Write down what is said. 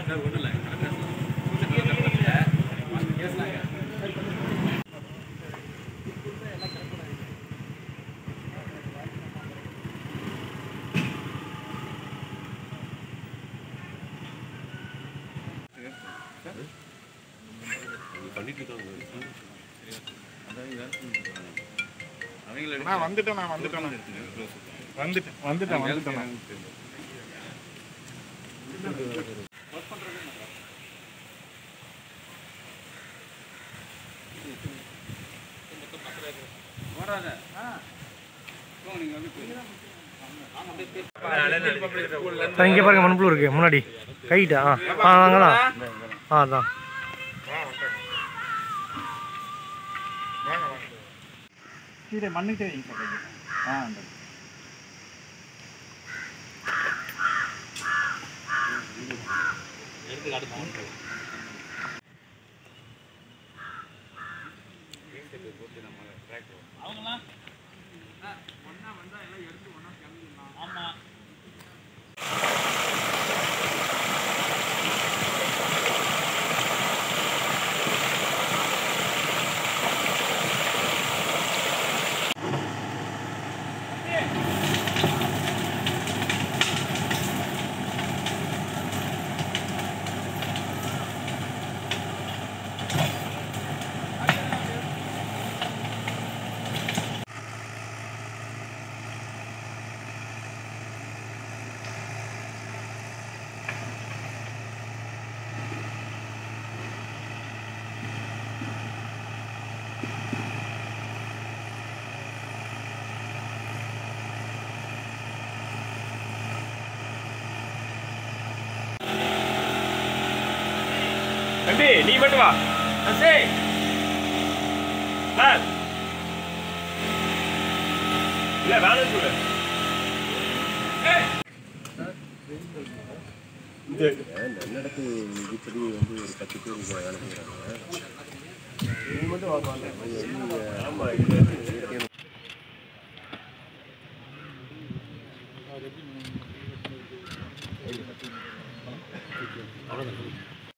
நான் வந்துட்டேன் நான் வந்துட்டேன் நான். வந்துட்டேன் வந்துட்டேன் வந்துட்டேன் நான். சார் இங்கே பாருங்க மண்புழு இருக்கு முன்னாடி கைட்டா ஆ ஆ அங்கே தான் ஆ அதான் வாங்க வாங்க கீழே மண்ணுக்கிட்டே வைங்க சார் கையை. ஆ அந்த தம்பி நீ மட்டும் வா அசே சார் இல்ல வேணும் சொல்லு நன்னடத்து இப்படி வந்து ஒரு பத்து பேர் இங்கே வேலை செய்கிறாங்க இவங்க மட்டும் வாங்குவாங்க ஆமாம்